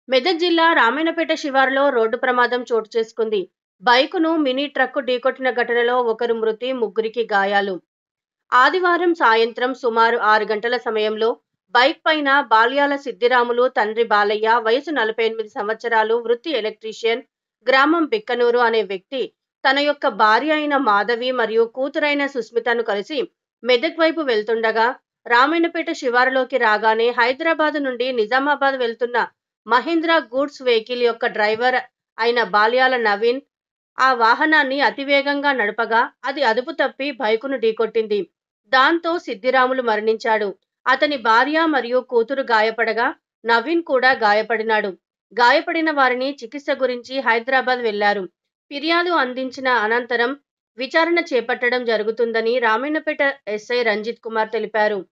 మెదక్ జిల్లా రామాయణపేట శివారులో రోడ్డు ప్రమాదం చోటు చేసుకుంది బైకును మినీ ట్రక్కు ఢీకొట్టిన ఘటనలో ఒకరు మృతి ముగ్గురికి గాయాలు ఆదివారం సాయంత్రం సుమారు ఆరు గంటల సమయంలో బైక్ పైన బాల్యాల సిద్దిరాములు తండ్రి బాలయ్య వయసు నలభై ఎనిమిది సంవత్సరాలు వృత్తి ఎలక్ట్రీషియన్ గ్రామం బిక్కనూరు అనే వ్యక్తి తన యొక్క భార్య అయిన మాధవి మరియు కూతురైన సుస్మితను కలిసి మెదక్ వైపు వెళ్తుండగా రామాయణపేట శివారులోకి రాగానే హైదరాబాద్ నుండి నిజామాబాద్ వెళ్తున్న మహీంద్రా గూడ్స్ వెహికల్ యొక్క డ్రైవర్ అయిన బాల్యాల నవీన్ ఆ వాహనాన్ని అతివేగంగా నడపగా అది అదుపు తప్పి బైకును ఢీకొట్టింది దాంతో సిద్దిరాములు మరణించాడు అతని భార్య మరియు కూతురు గాయపడగా నవీన్ కూడా గాయపడినాడు గాయపడిన వారిని చికిత్స గురించి హైదరాబాద్ వెళ్లారు ఫిర్యాదు అందించిన అనంతరం విచారణ చేపట్టడం జరుగుతుందని రామాయణపేట ఎస్ఐ రంజిత్ కుమార్ తెలిపారు